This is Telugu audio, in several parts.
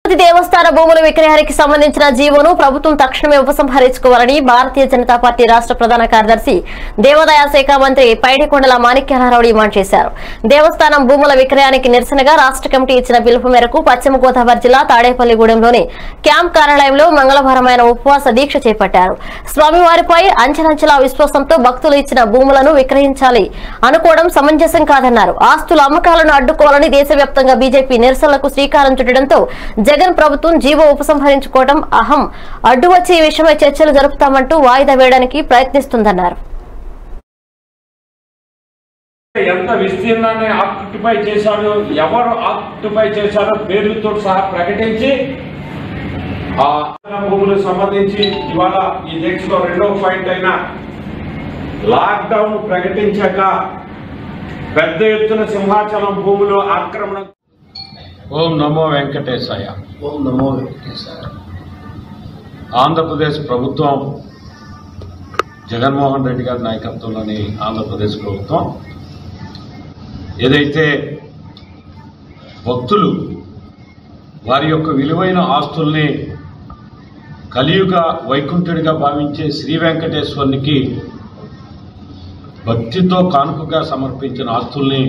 తిరుపతి దేవస్థాన భూముల విక్రయానికి సంబంధించిన జీవోను ప్రభుత్వం తక్షణమే ఉపసంహరించుకోవాలని భారతీయ జనతా పార్టీ రాష్ట్ర ప్రధాన కార్యదర్శి దేవాదాయ శాఖ మంత్రి పైడికొండల మాణిక్యాలరావు డిమాండ్ చేశారు దేవస్థానం భూముల విక్రయానికి నిరసనగా రాష్ట్ర కమిటీ ఇచ్చిన పిలుపు మేరకు పశ్చిమ గోదావరి జిల్లా తాడేపల్లిగూడెంలోని క్యాంప్ కార్యాలయంలో మంగళవారం ఆయన ఉపవాస దీక్ష చేపట్టారు స్వామివారిపై అంచనంచలా విశ్వాసంతో భక్తులు ఇచ్చిన భూములను విక్రయించాలి అనుకోవడం సమంజసం కాదన్నారు ఆస్తుల అమ్మకాలను అడ్డుకోవాలని దేశవ్యాప్తంగా బీజేపీ నిరసనలకు శ్రీకారం చుట్టడంతో జగన్ ప్రభుత్వం జీవో ఉపసంహరించుకోవడం అహం అడ్డు వచ్చే ఈ విషయమై చర్చలు జరుపుతామంటూ వాయిదా వేయడానికి ప్రయత్నిస్తుందన్నారు ఎంత విస్తీర్ణాన్ని ఆక్యుపై చేశారు ఎవరు ఆక్యుపై చేశారో పేర్లతో సహా ప్రకటించి ఆ భూములకు సంబంధించి ఇవాళ ఈ దీక్షలో రెండవ పాయింట్ అయిన లాక్డౌన్ ప్రకటించాక పెద్ద ఎత్తున సింహాచలం భూములు ఆక్రమణ ఓం నమో వెంకటేశాయ ఓం నమో వెంకటేశాయ ఆంధ్రప్రదేశ్ ప్రభుత్వం జగన్మోహన్ రెడ్డి గారి నాయకత్వంలోని ఆంధ్రప్రదేశ్ ప్రభుత్వం ఏదైతే భక్తులు వారి యొక్క విలువైన ఆస్తుల్ని కలియుగ వైకుంఠుడిగా భావించే శ్రీ వెంకటేశ్వరునికి భక్తితో కానుకగా సమర్పించిన ఆస్తుల్ని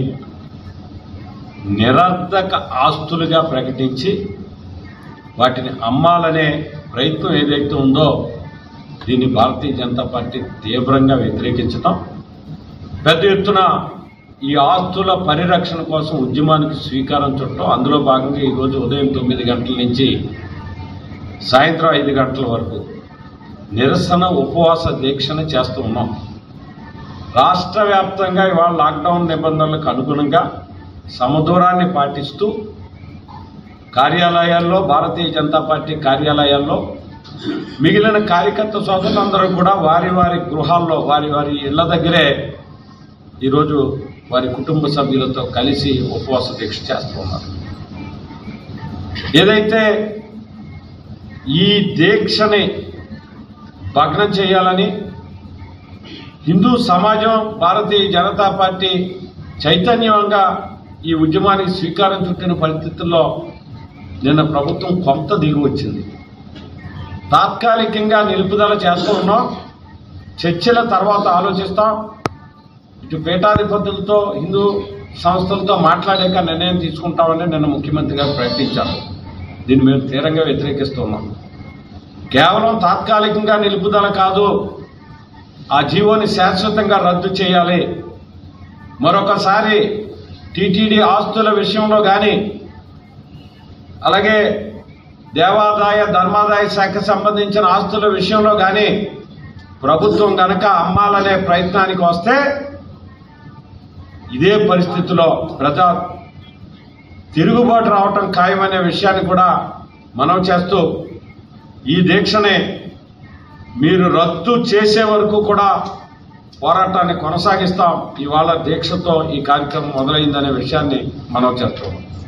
నిరర్ధక ఆస్తులుగా ప్రకటించి వాటిని అమ్మాలనే ప్రయత్నం ఏదైతే ఉందో దీన్ని భారతీయ జనతా పార్టీ తీవ్రంగా వ్యతిరేకించటం పెద్ద ఎత్తున ఈ ఆస్తుల పరిరక్షణ కోసం ఉద్యమానికి స్వీకారం చుట్టం అందులో భాగంగా ఈరోజు ఉదయం తొమ్మిది గంటల నుంచి సాయంత్రం ఐదు గంటల వరకు నిరసన ఉపవాస దీక్షను చేస్తూ ఉన్నాం రాష్ట్ర వ్యాప్తంగా ఇవాళ లాక్డౌన్ నిబంధనలకు అనుగుణంగా సమదూరాన్ని పాటిస్తూ కార్యాలయాల్లో భారతీయ జనతా పార్టీ కార్యాలయాల్లో మిగిలిన కార్యకర్త సోదరులందరూ కూడా వారి వారి గృహాల్లో వారి వారి ఇళ్ల దగ్గరే ఈరోజు వారి కుటుంబ సభ్యులతో కలిసి ఉపవాస దీక్ష చేస్తున్నారు ఏదైతే ఈ దీక్షని భగ్నం చేయాలని హిందూ సమాజం భారతీయ జనతా పార్టీ చైతన్యంగా ఈ ఉద్యమానికి శ్రీకారం చుట్టిన పరిస్థితుల్లో నిన్న ప్రభుత్వం కొంత దిగి వచ్చింది తాత్కాలికంగా నిలుపుదల చేస్తూ ఉన్నాం చర్చల తర్వాత ఆలోచిస్తాం ఇటు పీఠాధిపతులతో హిందూ సంస్థలతో మాట్లాడాక నిర్ణయం తీసుకుంటామని నిన్న ముఖ్యమంత్రి గారు ప్రకటించారు దీన్ని మేము తీవ్రంగా వ్యతిరేకిస్తున్నాం కేవలం తాత్కాలికంగా నిలుపుదల కాదు ఆ జీవోని శాశ్వతంగా రద్దు చేయాలి మరొకసారి టీటీడీ ఆస్తుల విషయంలో కానీ అలాగే దేవాదాయ ధర్మాదాయ శాఖ సంబంధించిన ఆస్తుల విషయంలో కానీ ప్రభుత్వం గనక అమ్మాలనే ప్రయత్నానికి వస్తే ఇదే పరిస్థితిలో ప్రజా తిరుగుబాటు రావటం ఖాయమనే విషయాన్ని కూడా మనం చేస్తూ ఈ దీక్షని మీరు రద్దు చేసే వరకు కూడా పోరాటాన్ని కొనసాగిస్తాం ఇవాళ దీక్షతో ఈ కార్యక్రమం మొదలైందనే విషయాన్ని మనం చేస్తాం